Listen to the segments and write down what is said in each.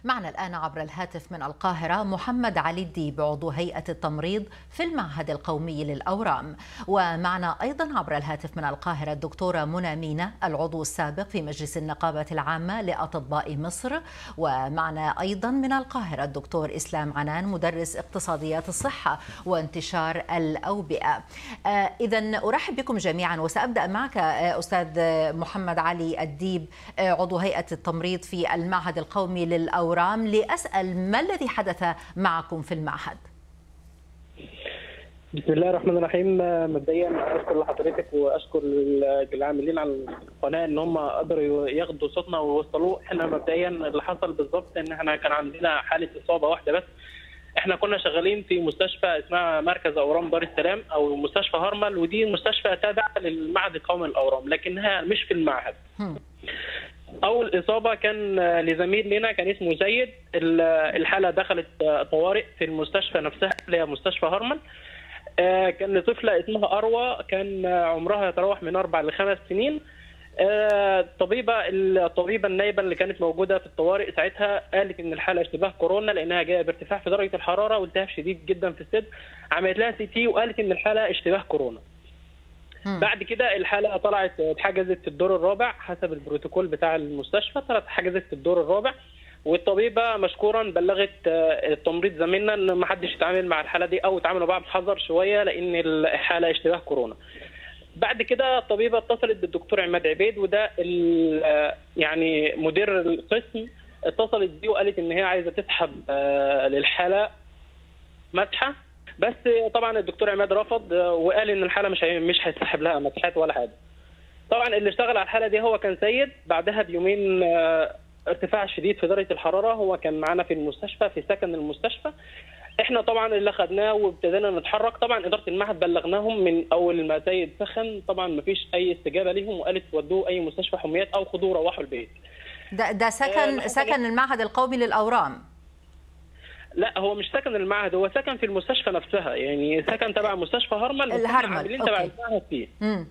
معنا الآن عبر الهاتف من القاهرة محمد علي الديب عضو هيئة التمريض في المعهد القومي للأورام ومعنا أيضا عبر الهاتف من القاهرة الدكتورة منى مينا العضو السابق في مجلس النقابة العامة لأطباء مصر ومعنا أيضا من القاهرة الدكتور إسلام عنان مدرس اقتصاديات الصحة وانتشار الأوبئة آه، إذا أرحب بكم جميعا وسأبدأ معك آه، أستاذ محمد علي الديب آه، عضو هيئة التمريض في المعهد القومي للأورام لأسأل ما الذي حدث معكم في المعهد؟ بسم الله الرحمن الرحيم مبدئيا اشكر لحضرتك واشكر العاملين على القناه ان هم قدروا ياخدوا صوتنا ويوصلوه احنا مبدئيا اللي حصل بالظبط ان احنا كان عندنا حاله اصابه واحده بس احنا كنا شغالين في مستشفى اسمها مركز اورام دار السلام او مستشفى هرمل ودي مستشفى تابعه للمعهد القومي للاورام لكنها مش في المعهد اول اصابه كان لزميل لنا كان اسمه زيد الحاله دخلت طوارئ في المستشفى نفسها اللي هي مستشفى هرمل كان طفله اسمها اروى كان عمرها يتراوح من اربع لخمس سنين الطبيبه الطبيبه النايبه اللي كانت موجوده في الطوارئ ساعتها قالت ان الحاله اشتباه كورونا لانها جايه بارتفاع في درجه الحراره والتهاب شديد جدا في الصدر عملت لها سي تي وقالت ان الحاله اشتباه كورونا بعد كده الحاله طلعت اتحجزت في الدور الرابع حسب البروتوكول بتاع المستشفى طلعت اتحجزت في الدور الرابع والطبيبه مشكورا بلغت التمريض زميلنا ان ما حدش يتعامل مع الحاله دي او يتعاملوا معاها بحذر شويه لان الحاله اشتباه كورونا. بعد كده الطبيبه اتصلت بالدكتور عماد عبيد وده يعني مدير القسم اتصلت بيه وقالت ان هي عايزه تسحب للحاله مسحه بس طبعا الدكتور عماد رفض وقال ان الحاله مش مش هيسحب لها مسحات ولا حاجه. طبعا اللي اشتغل على الحاله دي هو كان سيد بعدها بيومين ارتفاع شديد في درجه الحراره هو كان معانا في المستشفى في سكن المستشفى احنا طبعا اللي خدناه وابتدينا نتحرك طبعا اداره المعهد بلغناهم من اول ما سيد سخن طبعا ما فيش اي استجابه ليهم وقالت ودوه اي مستشفى حميات او خدوه روحوا البيت ده ده سكن آه سكن المعهد القومي للاورام لا هو مش سكن المعهد هو سكن في المستشفى نفسها يعني سكن تبع مستشفى هرمل الهرمل تبع المعهد فيه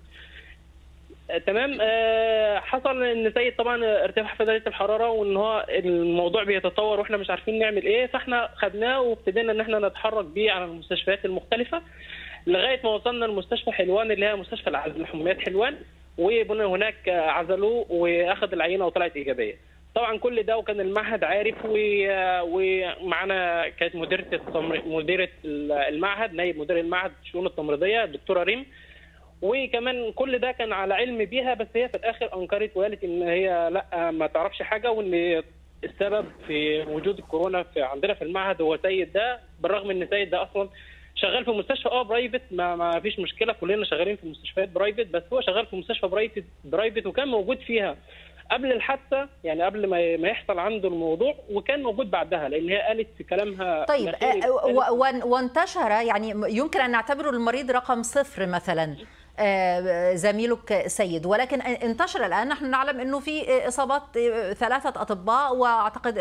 تمام آه حصل ان سيد طبعا ارتفاع في درجه الحراره وان هو الموضوع بيتطور واحنا مش عارفين نعمل ايه فاحنا خدناه وابتدينا ان احنا نتحرك بيه على المستشفيات المختلفه لغايه ما وصلنا لمستشفى حلوان اللي هي مستشفى العزل حميات حلوان وبنا هناك عزلوه واخذ العينه وطلعت ايجابيه. طبعا كل ده وكان المعهد عارف ومعانا كانت مديره التمر... مديره المعهد نائب مدير المعهد الشؤون التمريضيه الدكتوره ريم وكمان كل ده كان على علم بيها بس هي في الاخر انكرت وقالت ان هي لا ما تعرفش حاجه وان السبب في وجود الكورونا في عندنا في المعهد هو سيد ده بالرغم ان سيد ده اصلا شغال في مستشفى اه برايفت ما, ما فيش مشكله كلنا شغالين في مستشفيات برايفت بس هو شغال في مستشفى برايفت برايفت وكان موجود فيها قبل الحادثه يعني قبل ما ما يحصل عنده الموضوع وكان موجود بعدها لان هي قالت في كلامها طيب وانتشر يعني يمكن ان نعتبره المريض رقم صفر مثلا زميلك سيد ولكن انتشر الان نحن نعلم انه في اصابات ثلاثه اطباء واعتقد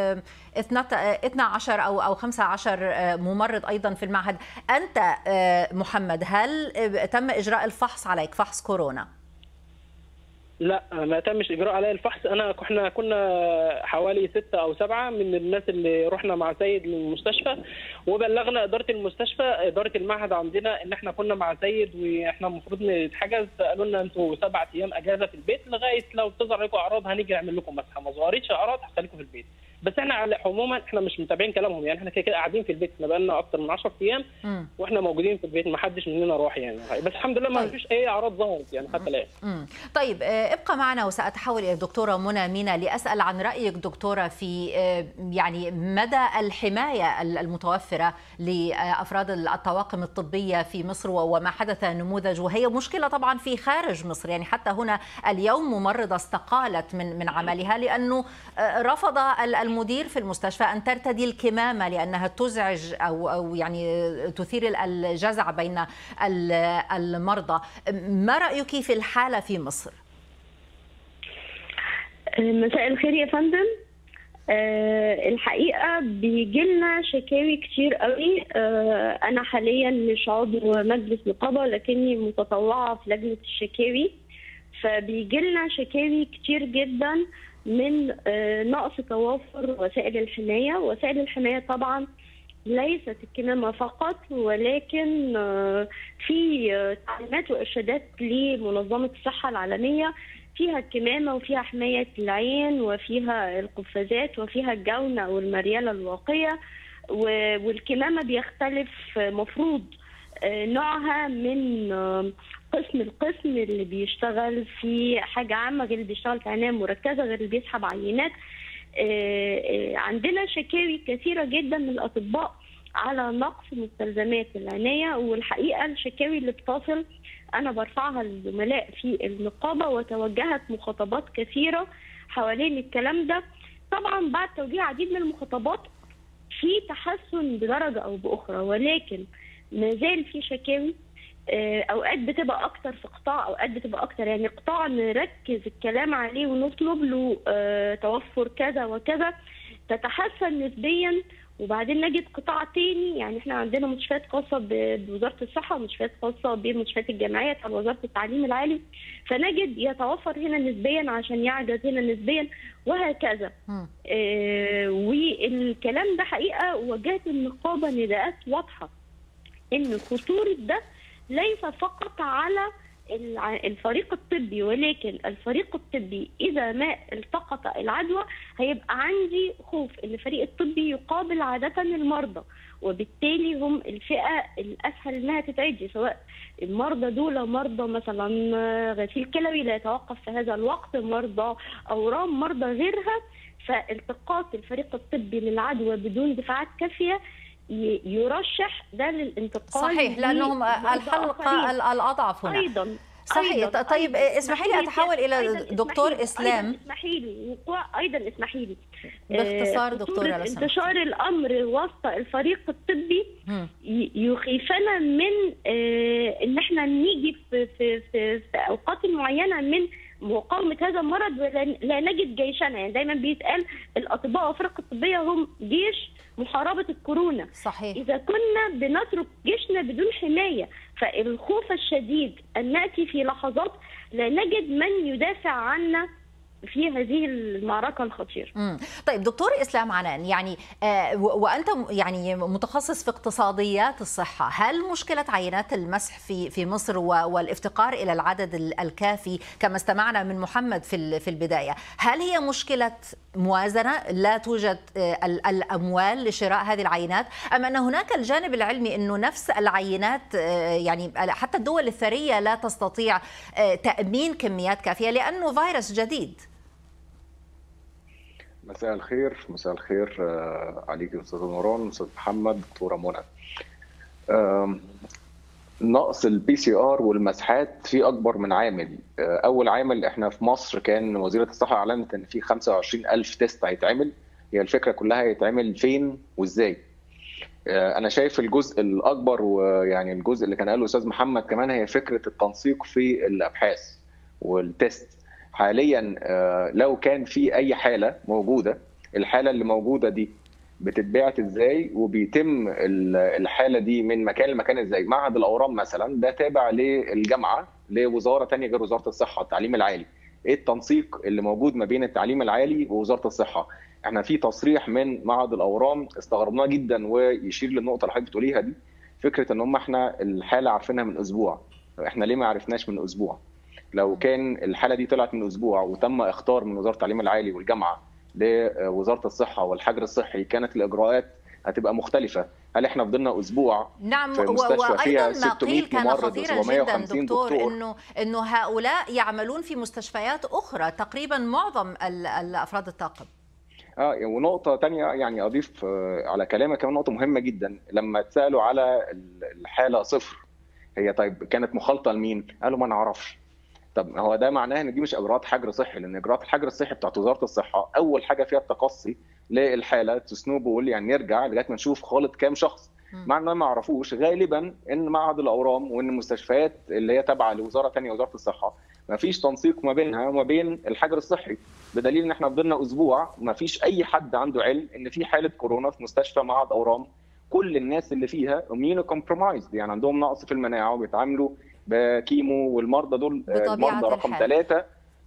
12 او او 15 ممرض ايضا في المعهد انت محمد هل تم اجراء الفحص عليك فحص كورونا لا ما تمش اجراء عليا الفحص انا احنا كنا حوالي ستة او سبعة من الناس اللي رحنا مع سيد للمستشفى وبلغنا اداره المستشفى اداره المعهد عندنا ان احنا كنا مع سيد واحنا المفروض نتحجز قالوا لنا انتوا سبع ايام اجازه في البيت لغايه لو تظهر لكم اعراض هنيجي نعمل لكم مسحه ما ظهرتش اعراض هخليكم في البيت بس احنا عموما احنا مش متابعين كلامهم يعني احنا كده كده قاعدين في البيت احنا بقالنا اكتر من 10 ايام م. واحنا موجودين في البيت ما حدش مننا راح يعني بس الحمد لله ما طيب. فيش اي اعراض ظهرت يعني حتى الان طيب ابقى معنا وساتحول الى الدكتوره منى مينا لاسال عن رايك دكتوره في يعني مدى الحمايه المتوفره لافراد الطواقم الطبيه في مصر وما حدث نموذج وهي مشكله طبعا في خارج مصر يعني حتى هنا اليوم ممرضه استقالت من من عملها لانه رفض المدير في المستشفى ان ترتدي الكمامه لانها تزعج او او يعني تثير الجزع بين المرضى ما رايك في الحاله في مصر مساء الخير يا فندم أه الحقيقه بيجي لنا شكاوي كتير قوي أه انا حاليا مش عضو مجلس نقابه لكني متطوعه في لجنه الشكاوي فبيجي لنا شكاوي كتير جدا من آه، نقص توافر وسائل الحمايه، وسائل الحمايه طبعا ليست الكمامه فقط ولكن آه، في آه، تعليمات وارشادات لمنظمه الصحه العالميه فيها الكمامه وفيها حمايه العين وفيها القفازات وفيها الجونه او المرياله الواقيه و- والكمامه بيختلف مفروض آه، نوعها من آه، قسم القسم اللي بيشتغل في حاجه عامه غير اللي بيشتغل في عنايه مركزه غير اللي بيسحب عينات آه، آه، عندنا شكاوي كثيره جدا من الاطباء على نقص مستلزمات العنايه والحقيقه الشكاوي اللي بتصل انا برفعها للزملاء في النقابه وتوجهت مخاطبات كثيره حوالين الكلام ده طبعا بعد توجيه عديد من المخاطبات في تحسن بدرجه او باخرى ولكن ما زال في شكاوي آه، اوقات بتبقى اكتر في قطاع اوقات بتبقى اكتر يعني قطاع نركز الكلام عليه ونطلب له آه، توفر كذا وكذا تتحسن نسبيا وبعدين نجد قطاع تاني يعني احنا عندنا مستشفيات خاصه ب- بوزاره الصحه ومستشفيات خاصه بمستشفيات الجامعيه بتاع وزاره التعليم العالي فنجد يتوفر هنا نسبيا عشان يعجز هنا نسبيا وهكذا مم. آه، والكلام ده حقيقه وجهت النقابه نداءات واضحه ان خطوره ده ليس فقط على الع- الفريق الطبي ولكن الفريق الطبي اذا ما التقط العدوى هيبقى عندي خوف ان الفريق الطبي يقابل عاده المرضى وبالتالي هم الفئه الاسهل انها تتعدي سواء المرضى دول مرضى مثلا غسيل كلوي لا يتوقف في هذا الوقت مرضى اورام مرضى غيرها فالتقاط الفريق الطبي للعدوى بدون دفاعات كافيه ي- يرشح ده للانتقال صحيح لانهم لمرضى الحلقه آخرين. ال- الاضعف هنا ايضا صحيح أيضاً، طيب أيضاً. اسمحي لي اسمحي اتحول الى أيضاً دكتور اسمحي- اسلام أيضاً اسمحي لي وقوع ايضا اسمحي لي باختصار آه، دكتورة خطورة لو سمحتي. انتشار الامر وسط الفريق الطبي مم. ي- يخيفنا من آه، ان احنا نيجي في في في, في اوقات معينه من مقاومه هذا المرض ولا لا نجد جيشنا يعني دايما بيتقال الاطباء والفرق الطبيه هم جيش محاربه الكورونا صحيح إذا كنا بنترك جيشنا بدون حماية فالخوف الشديد أن نأتي في لحظات لا نجد من يدافع عنا في هذه المعركة الخطيرة مم. طيب دكتور اسلام عنان يعني آه و- وانت م- يعني متخصص في اقتصاديات الصحه هل مشكله عينات المسح في في مصر و- والافتقار الى العدد ال- الكافي كما استمعنا من محمد في ال- في البدايه هل هي مشكله موازنه لا توجد آه ال- الاموال لشراء هذه العينات ام ان هناك الجانب العلمي انه نفس العينات آه يعني حتى الدول الثريه لا تستطيع آه تامين كميات كافيه لانه فيروس جديد مساء الخير مساء الخير آه، عليك استاذ نوران استاذ محمد دكتوره منى آم، نقص البي سي ار والمسحات في اكبر من عامل آه، اول عامل احنا في مصر كان وزيره الصحه اعلنت ان في 25 الف تيست هيتعمل هي الفكره كلها هيتعمل فين وازاي آه، انا شايف الجزء الاكبر ويعني الجزء اللي كان قاله الاستاذ محمد كمان هي فكره التنسيق في الابحاث والتيست حاليا آه، لو كان في اي حاله موجوده الحاله اللي موجوده دي بتتبعت ازاي وبيتم ال- الحاله دي من مكان لمكان ازاي معهد الاورام مثلا ده تابع للجامعه لوزاره تانية غير وزاره الصحه التعليم العالي ايه التنسيق اللي موجود ما بين التعليم العالي ووزاره الصحه احنا في تصريح من معهد الاورام استغربناه جدا ويشير للنقطه اللي حضرتك بتقوليها دي فكره ان هم احنا الحاله عارفينها من اسبوع احنا ليه ما عرفناش من اسبوع لو كان الحاله دي طلعت من اسبوع وتم اختار من وزاره التعليم العالي والجامعه لوزاره الصحه والحجر الصحي كانت الاجراءات هتبقى مختلفه هل احنا فضلنا اسبوع نعم في و- مستشفى فيها وايضا ما 600 قيل كان ممرض خطيرا جدا 750 دكتور, دكتور. انه انه هؤلاء يعملون في مستشفيات اخرى تقريبا معظم ال- الافراد الطاقم اه ونقطة تانية يعني أضيف آه، على كلامك كمان نقطة مهمة جدا لما اتسألوا على ال- الحالة صفر هي طيب كانت مخالطة لمين؟ قالوا ما نعرفش. طب هو ده معناه ان دي مش اجراءات حجر صحي لان اجراءات الحجر الصحي بتاعت وزاره الصحه اول حاجه فيها التقصي للحاله تسنوب ويقول يعني نرجع لغايه ما نشوف خالط كام شخص مم. مع ان ما يعرفوش غالبا ان معهد الاورام وان المستشفيات اللي هي تابعه لوزاره ثانيه وزاره الصحه ما فيش تنسيق ما بينها وما بين الحجر الصحي بدليل ان احنا فضلنا اسبوع ما فيش اي حد عنده علم ان في حاله كورونا في مستشفى معهد اورام كل الناس اللي فيها اميونو كومبرومايزد يعني عندهم نقص في المناعه وبيتعاملوا بكيمو والمرضى دول بطبيعة المرضى رقم الحال. ثلاثه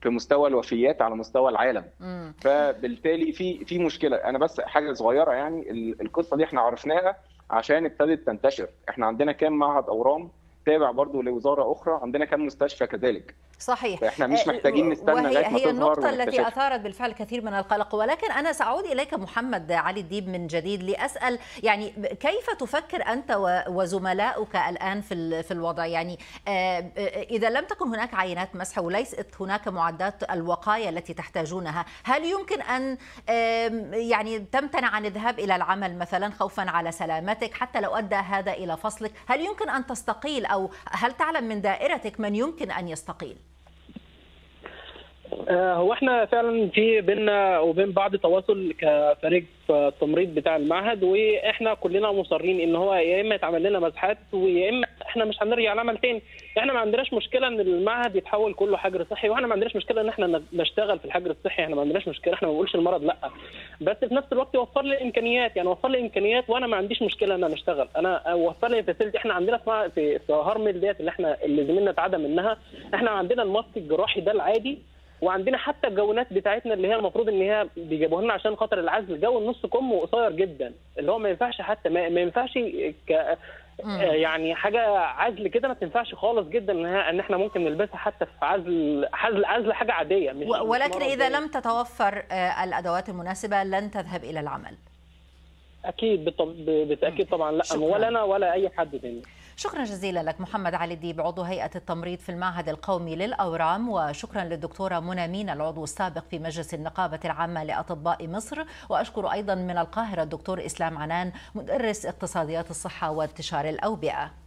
في مستوى الوفيات على مستوى العالم مم. فبالتالي في في مشكله انا بس حاجه صغيره يعني ال- القصه دي احنا عرفناها عشان ابتدت تنتشر احنا عندنا كام معهد اورام تابع برضو لوزاره اخرى عندنا كام مستشفى كذلك صحيح فاحنا مش محتاجين نستنى وهي لغايه ما هي تظهر النقطة التي ونكتشفها. أثارت بالفعل كثير من القلق ولكن أنا سأعود إليك محمد علي الديب من جديد لأسأل يعني كيف تفكر أنت و- وزملاؤك الآن في ال- في الوضع يعني آه، إذا لم تكن هناك عينات مسح وليست هناك معدات الوقاية التي تحتاجونها هل يمكن أن آم، يعني تمتنع عن الذهاب إلى العمل مثلا خوفا على سلامتك حتى لو أدى هذا إلى فصلك هل يمكن أن تستقيل أو هل تعلم من دائرتك من يمكن أن يستقيل آه، هو احنا فعلا في بيننا وبين بعض تواصل كفريق التمريض بتاع المعهد واحنا كلنا مصرين ان هو يا اما يتعمل لنا مسحات ويا اما احنا مش هنرجع نعمل تاني احنا ما عندناش مشكله ان المعهد يتحول كله حجر صحي واحنا ما عندناش مشكله ان احنا نشتغل في الحجر الصحي احنا ما عندناش مشكله احنا ما بنقولش المرض لا بس في نفس الوقت يوفر لي امكانيات يعني وفر لي امكانيات وانا ما عنديش مشكله ان انا اشتغل انا وفر لي فاسيلتي احنا عندنا في في في هرمل ديت اللي احنا اللي زميلنا اتعدى منها احنا عندنا الماسك الجراحي ده العادي وعندنا حتى الجوانات بتاعتنا اللي هي المفروض ان هي بيجيبوها لنا عشان خاطر العزل الجو النص كم قصير جدا اللي هو ما ينفعش حتى ما, ما ينفعش ك يعني حاجه عزل كده ما تنفعش خالص جدا ان ان احنا ممكن نلبسها حتى في عزل عزل عزل حاجه عاديه مش ولكن مش اذا لم تتوفر الادوات المناسبه لن تذهب الى العمل اكيد بالتاكيد طبعا لا شكرا. ولا انا ولا اي حد تاني شكرا جزيلا لك محمد علي الديب عضو هيئة التمريض في المعهد القومي للأورام وشكرا للدكتورة منى مينا العضو السابق في مجلس النقابة العامة لأطباء مصر وأشكر أيضا من القاهرة الدكتور إسلام عنان مدرس اقتصاديات الصحة وانتشار الأوبئة